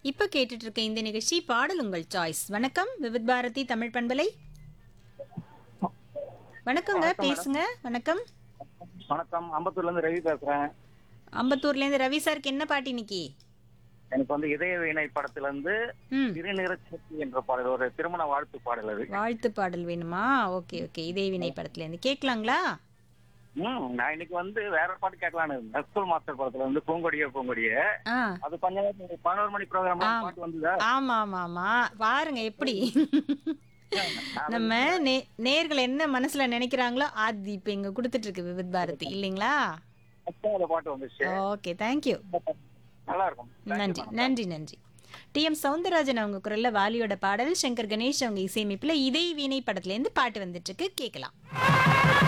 இப்ப கேட்டுட்டு இருக்க இந்த நிகழ்ச்சி பாடல் உங்கள் சாய்ஸ் வணக்கம் விவித் பாரதி தமிழ் பண்பலை வணக்கங்க பேசுங்க வணக்கம் வணக்கம் அம்பத்தூர்ல இருந்து ரவி பேசுறேன் அம்பத்தூர்ல இருந்து ரவி சாருக்கு என்ன பாட்டு இன்னைக்கு எனக்கு வந்து இதய வீணை படத்துல இருந்து ம் திருநிறச்சி என்ற பாடல் ஒரு திருமண வாழ்த்து பாடல் அது வாழ்த்து பாடல் வேணுமா ஓகே ஓகே இதே வினை படத்துல இருந்து கேட்கலாங்களா ம் நான் இன்னைக்கு வந்து வேற பாட்டு கேட்கலான்னு இருந்தேன் ஸ்கூல் மாஸ்டர் படத்துல வந்து பூங்கொடிய பூங்கொடிய ஆ அது கொஞ்ச நேரம் பதினோரு மணி ப்ரோக்ராம் ஆ. பாட்டு வந்ததா ஆமா ஆமா ஆமா பாருங்க எப்படி நம்ம நே நேர்கள் என்ன மனசுல நினைக்கிறாங்களோ அது இப்ப இங்க கொடுத்துட்டு இருக்கு விவித் பாரதி இல்லைங்களா அந்த பாட்டு வந்துச்சு ஓகே தேங்க்யூ நல்லா இருக்கும் Thank you, நன்றி madam. நன்றி நன்றி டி எம் சவுந்தரராஜன் அவங்க குரல்ல வாலியோட பாடல் சங்கர் கணேஷ் அவங்க இசையமைப்புல இதே வீணை படத்துல இருந்து பாட்டு வந்துட்டு இருக்கு கேட்கலாம்